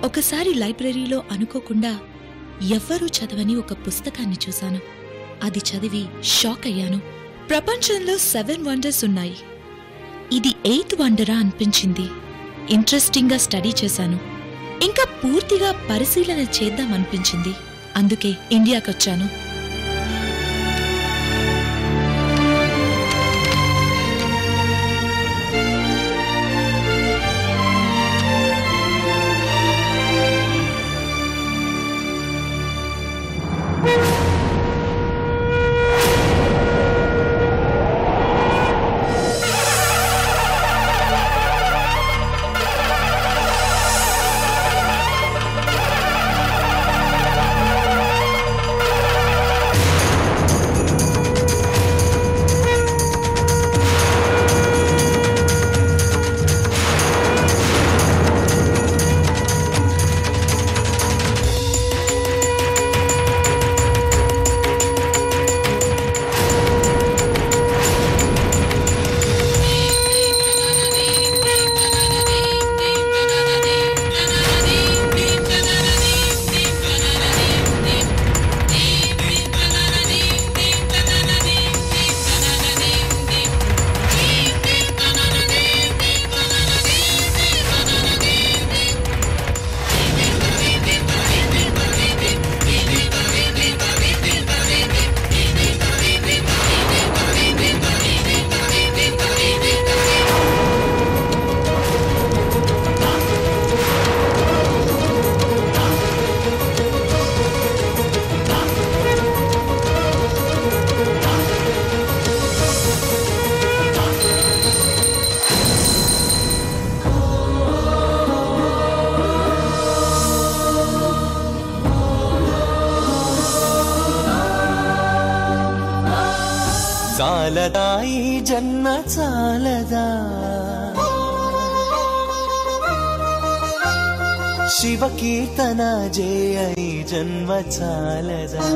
ఒకసారి లైబ్రరీలో అనుకోకుండా ఎవ్వరూ చదవని ఒక పుస్తకాన్ని చూశాను అది చదివి షాక్ అయ్యాను ప్రపంచంలో సెవెన్ వండర్స్ ఉన్నాయి ఇది ఎయిత్ వండరా అనిపించింది ఇంట్రెస్టింగ్గా స్టడీ చేశాను ఇంకా పూర్తిగా పరిశీలన చేద్దామనిపించింది అందుకే ఇండియాకొచ్చాను చాలదా ఈ జన్మ చాలదా శివ కీర్తన జయ ఈ జన్మ చాలదా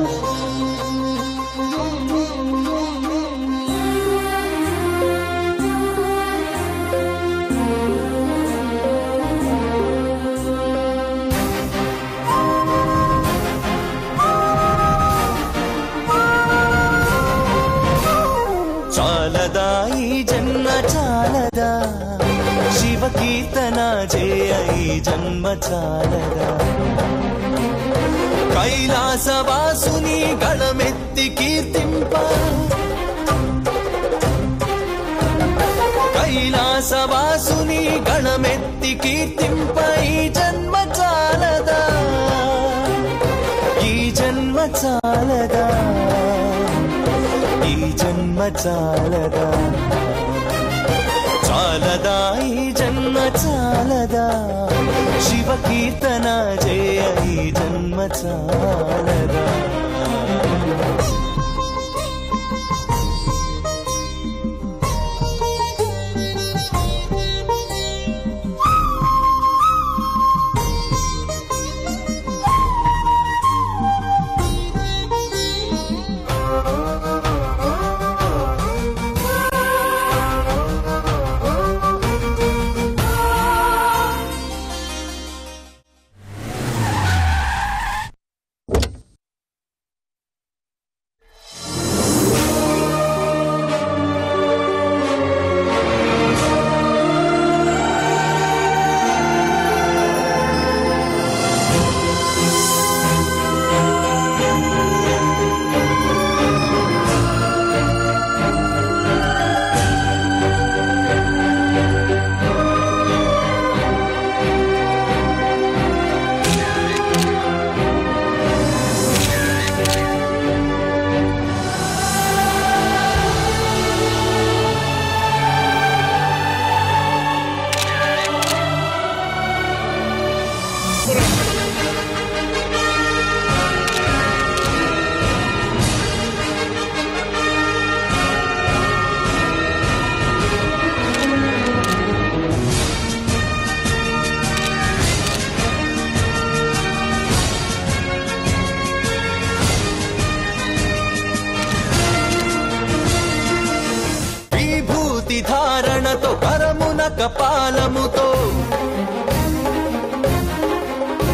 చాలదా ఈ జన్మ చాలదా శివ కీర్తన జయ ఈ జన్మ చాలదా కైలాసవాసుని గళమెత్తి కీర్తింప కైలాసవాసుని గణమెత్తి కీర్తింప ఈ జన్మ చాలదా ఈ జన్మ చాలదా ఈ జన్మ చాలదా చాలదా ఈ జన్మ చాలదా శివ కీర్తన జయ ఈ జన్మ చాలదా విభూతి ధారణతో కరమున కపాలముతో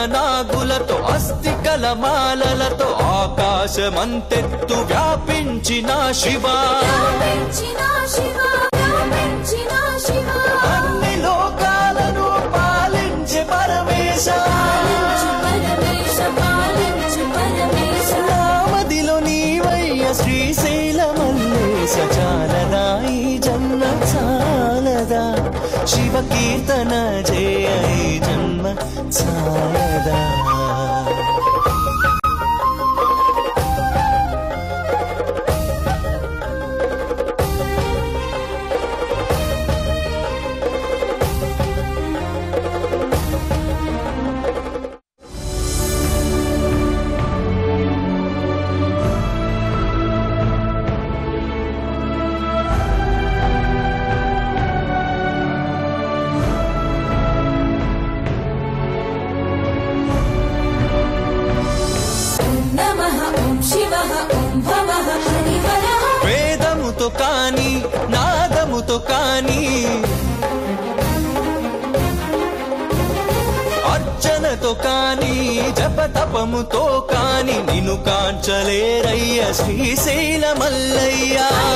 నాగులతో అస్థికల మాలలతో ఆకాశమంతెత్తు వ్యాపించిన శివ వ్యాపించిన శివ వ్యాపించిన శివ అన్ని లోకాలను పాలించే పరమేశ పాలించు పరమేశ పాలించు పరమేశ నామదిలో నీవయ్య శ్రీశైల మల్లేశ చాలదా ఈ జన్మ చాలదా శివ కీర్తన జయ ఈ జన్మ చాలదా ఓం నమః ఓం శివః ఓం భవః హరిహరః వేదముతో కాని నాదముతో కాని అర్చనతో కాని జపతపముతో కాని నిన్ను కాంచలేరయ్య శ్రీశైల మల్లయ్య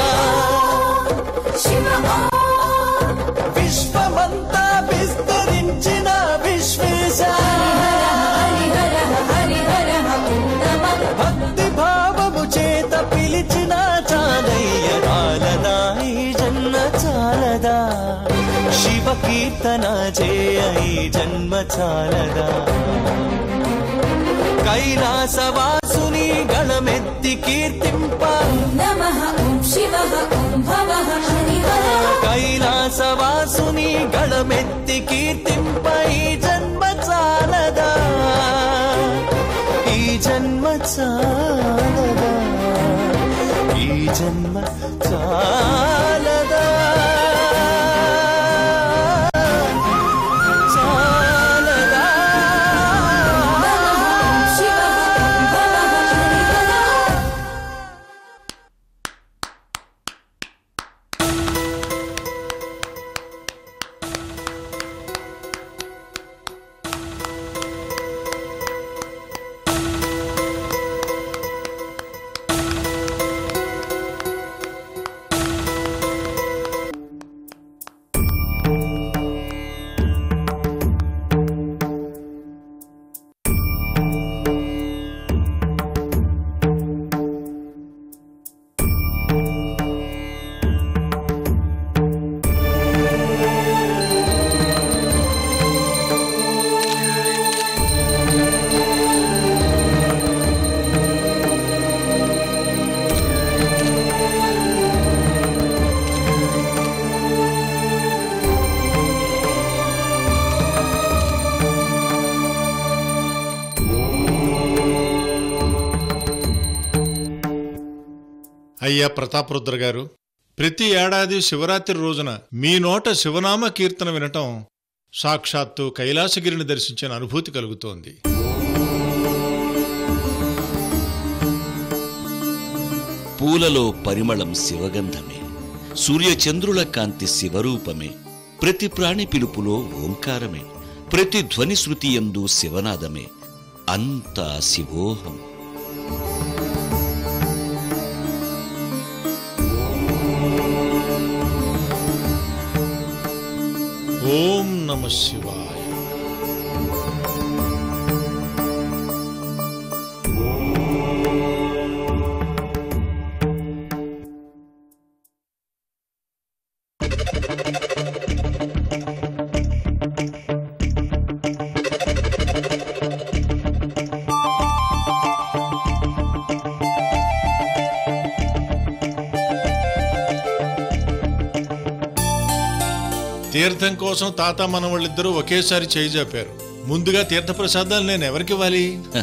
శివ ఓం విశ్వమంతా విస్తరించిన విశ్వేశ హరిహరః హరిహరః ఓం నమః భక్తి భావము చేత పిలిచిన చాలయ్య చాలదా ఈ జన్మ చాలదా శివ కీర్తన చేయ ఈ జన్మ చాలదా కైలాసవాసుని గణమెత్తి కీర్తింప నమః ఓం శివః ఓం భవః హరిహరః కైలాసవాసుని గణమెత్తి కీర్తింప ఈ జన్మ చాలదా ఈ జన్మ చాలదా ఈ జన్మ చాలదా చాలదా ఓం శివః ఓం భవః హరిహరః అయ్యా ప్రతాపరుద్ర గారు ప్రతి ఏడాది శివరాత్రి రోజున మీ నోట శివనామ కీర్తన వినటం సాక్షాత్తు కైలాసగిరిని దర్శించిన అనుభూతి కలుగుతోంది పూలలో పరిమళం శివగంధమే సూర్యచంద్రుల కాంతి శివరూపమే ప్రతి ప్రాణి పిలుపులో ఓంకారమే ప్రతి ధ్వని శృతి ఎందు శివనాదమే అంతా శివోహం ఓం నమ శివాయ తీర్థం కోసం తాత మనవాళ్ళిద్దరూ ఒకేసారి చేయి చాపారు ముందుగా తీర్థప్రసాదాలు నేను ఎవరికి ఇవ్వాలి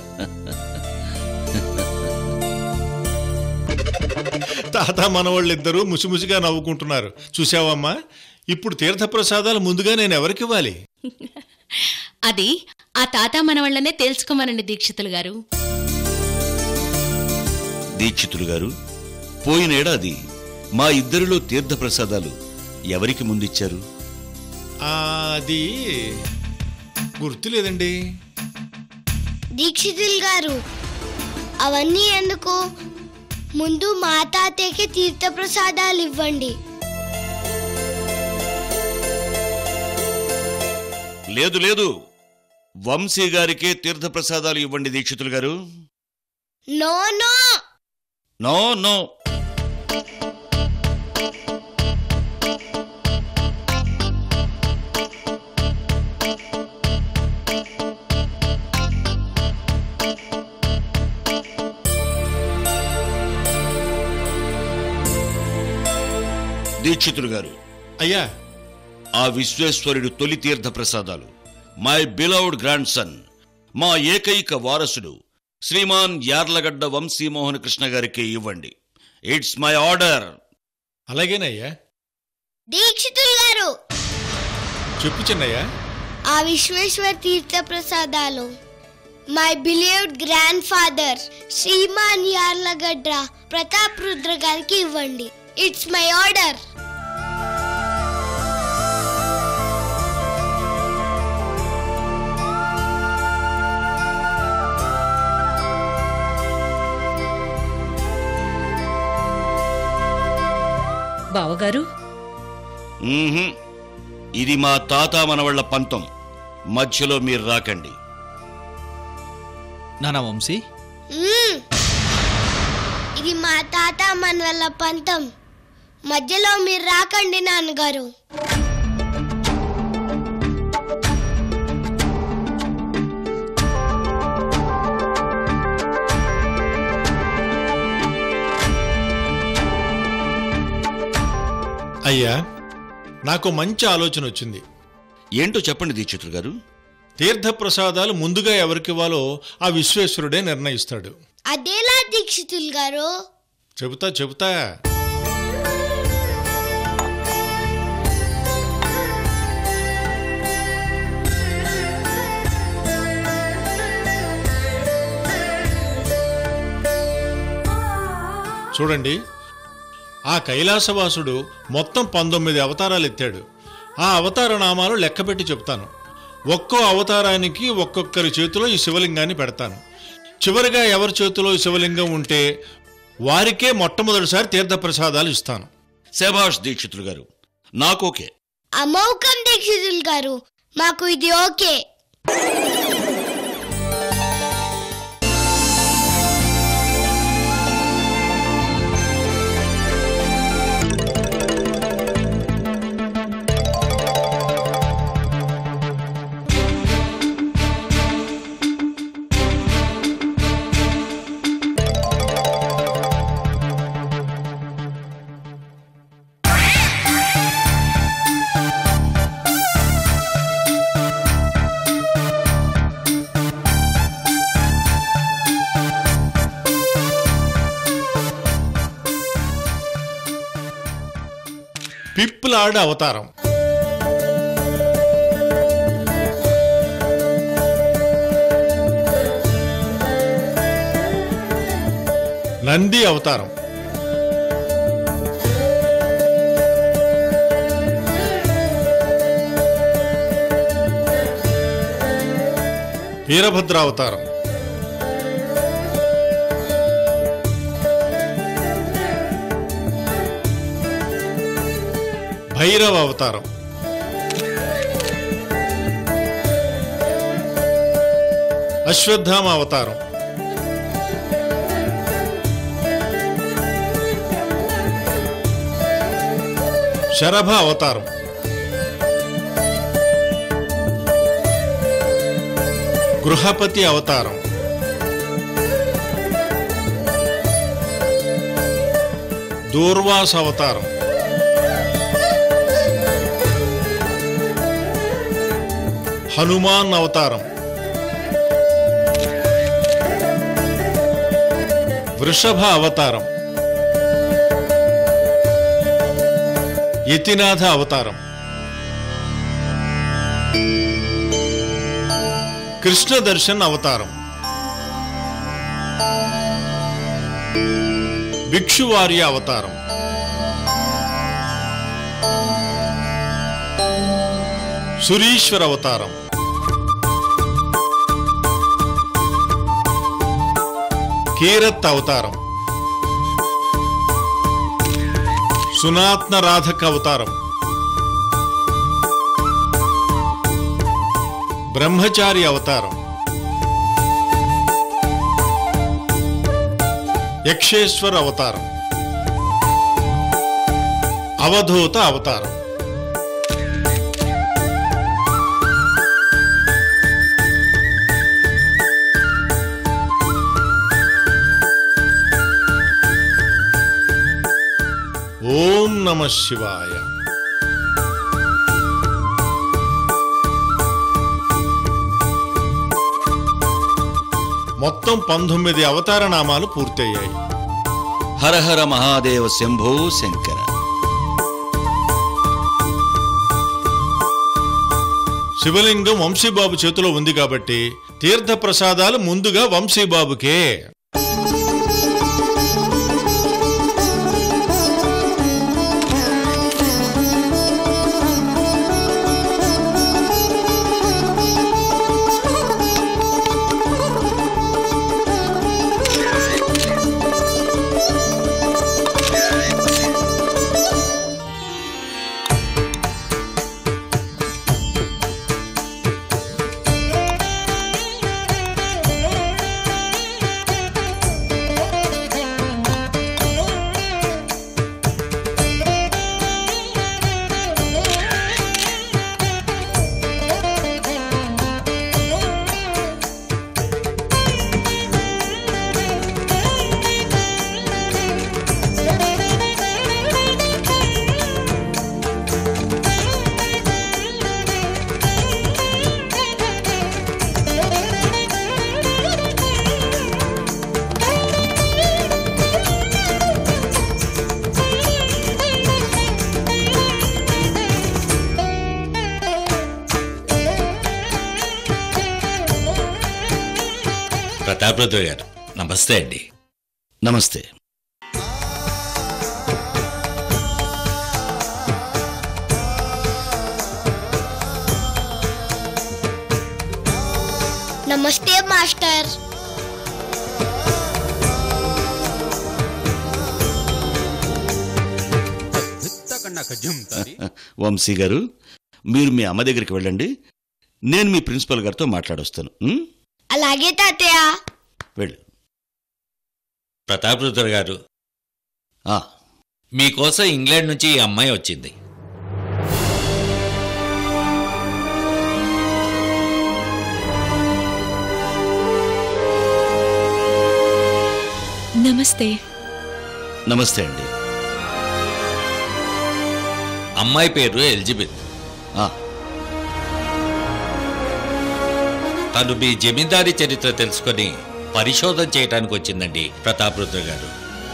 తాత మనవాళ్ళిద్దరూ ముసిముసిగా నవ్వుకుంటున్నారు చూసావమ్మా ఇప్పుడు తీర్థప్రసాదాలు ముందుగా నేను ఎవరికి ఇవ్వాలి అది ఆ తాత మనవళ్ళనే తెలుసుకోమనండి దీక్షితులు గారు దీక్షితులు గారు పోయినేడాది మా ఇద్దరిలో తీర్థప్రసాదాలు ఎవరికి ముందిచ్చారు ఆ, అది గుర్తులేదండి దీక్షితులు గారు అవన్నీ ఎందుకు ముందు మా తాతయ్యకి తీర్థప్రసాదాలు ఇవ్వండి లేదు లేదు వంశీ గారికే తీర్థప్రసాదాలు ఇవ్వండి దీక్షితులు గారు no no no no Dikshitulu గారు అయ్యా ఆ విశ్వేశ్వరుడు తొలి తీర్థ ప్రసాదాలు మై బిలౌడ్ గ్రాండ్ సన్ మా ఏకైక వారసుడు శ్రీమాన్ యార్లగడ్డ వంశీమోహన్ కృష్ణ గారికి ఇవ్వండి ఇట్స్ మై ఆర్డర్ అలాగేనయ్యా దీక్షితులు గారు చెప్పు చిన్నయ్యా ఆ విశ్వేశ్వర తీర్థ ప్రసాదాలు my beloved grandfather Shriman Yarlagadda Pratap Rudra గారికి ఇవ్వండి ఇట్స్ మై ఆర్డర్ బావగారు మ్మ్హ్మ్. ఇది మా తాత మనవళ్ల పంతం మధ్యలో మీరు రాకండి నానా వంశీ మ్మ్. ఇది మా తాత మనవల్ల పంతం మధ్యలో మీరు రాకండి నాన్నగారు అయ్యా నాకు మంచి ఆలోచన వచ్చింది ఏంటో చెప్పండి దీక్షితులు గారు తీర్థప్రసాదాలు ముందుగా ఎవరికివ్వాలో ఆ విశ్వేశ్వరుడే నిర్ణయిస్తాడు అదేలా దీక్షితులు గారు చెబుతా చెబుతా చూడండి ఆ కైలాసవాసుడు మొత్తం పంతొమ్మిది అవతారాలు ఎత్తాడు ఆ అవతార నామాలు లెక్కపెట్టి చెప్తాను ఒక్కో అవతారానికి ఒక్కొక్కరి చేతిలో ఈ శివలింగాన్ని పెడతాను చివరిగా ఎవరి చేతిలో ఈ శివలింగం ఉంటే వారికే మొట్టమొదటిసారి తీర్థప్రసాదాలు ఇస్తాను శభాష్ దీక్షితులు గారు నాకోకే అమౌకం దీక్షితులు గారు మాకు ఇది ఓకే పిప్పులాడ అవతారం నంది అవతారం వీరభద్ర అవతారం భైరవ అవతారం అశ్వత్థామ అవతారం శరభ అవతారం గృహపతి అవతారం దూర్వాస అవతారం హనుమాన్ అవతారం వృషభ అవతారం యతినాథ అవతారం కృష్ణ దర్శన్ అవతారం భిక్షువార్య అవతారం సురీశ్వర అవతారం కీరత్ అవతారం సునాత్న రాధక్ అవతారం బ్రహ్మచారి అవతారం యక్షేశ్వర్ అవతారం అవధూత అవతారం ఓం నమ శివాయ మొత్తం పంతొమ్మిది అవతార నామాలు పూర్తయ్యాయి హరహర మహాదేవ శంభో శంకర శివలింగం వంశీబాబు చేతిలో ఉంది కాబట్టి తీర్థ ప్రసాదాలు ముందుగా వంశీబాబుకే ప్రతాపరుద్ర గారు నమస్తే అండి నమస్తే నమస్తే మాస్టర్ వంశీ గారు మీరు మీ అమ్మ దగ్గరికి వెళ్ళండి నేను మీ ప్రిన్సిపల్ గారితో మాట్లాడొస్తాను ఉం? అలాగే తాతయ్య వెళ్ళు ప్రతాపరుద్ర గారు ఆ, మీకోసం ఇంగ్లాండ్ నుంచి ఈ అమ్మాయి వచ్చింది నమస్తే నమస్తే అండి అమ్మాయి పేరు ఎలిజబెత్ ఆ, తను మీ జమీందారీ చరిత్ర తెలుసుకొని పరిశోధన చేయడానికి వచ్చిందండి ప్రతాపరుద్ర గారు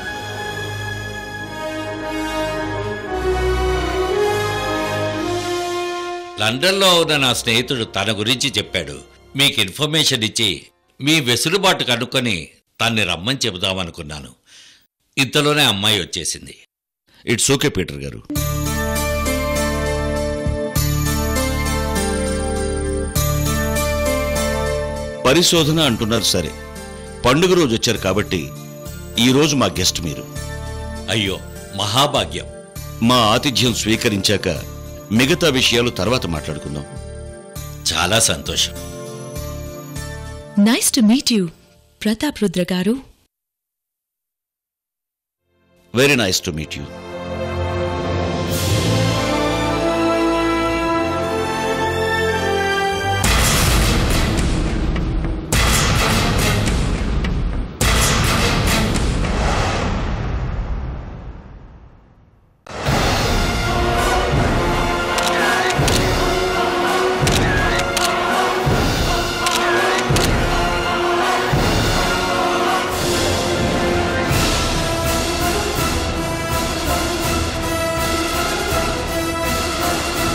లండన్లో ఉన్న నా స్నేహితుడు తన గురించి చెప్పాడు మీకు ఇన్ఫర్మేషన్ ఇచ్చి మీ వెసులుబాటు కనుక్కొని తన్ని రమ్మని చెబుదామనుకున్నాను ఇంతలోనే అమ్మాయి వచ్చేసింది ఇట్స్ ఓకే పీటర్ గారు పరిశోధన అంటున్నారు సరే పండుగ రోజు వచ్చారు కాబట్టి ఈ రోజు మా గెస్ట్ మీరు అయ్యో మహాభాగ్యం మా ఆతిథ్యం స్వీకరించాక మిగతా విషయాలు తర్వాత మాట్లాడుకుందాం చాలా సంతోషం nice to meet you Pratap Rudra గారు very nice to meet you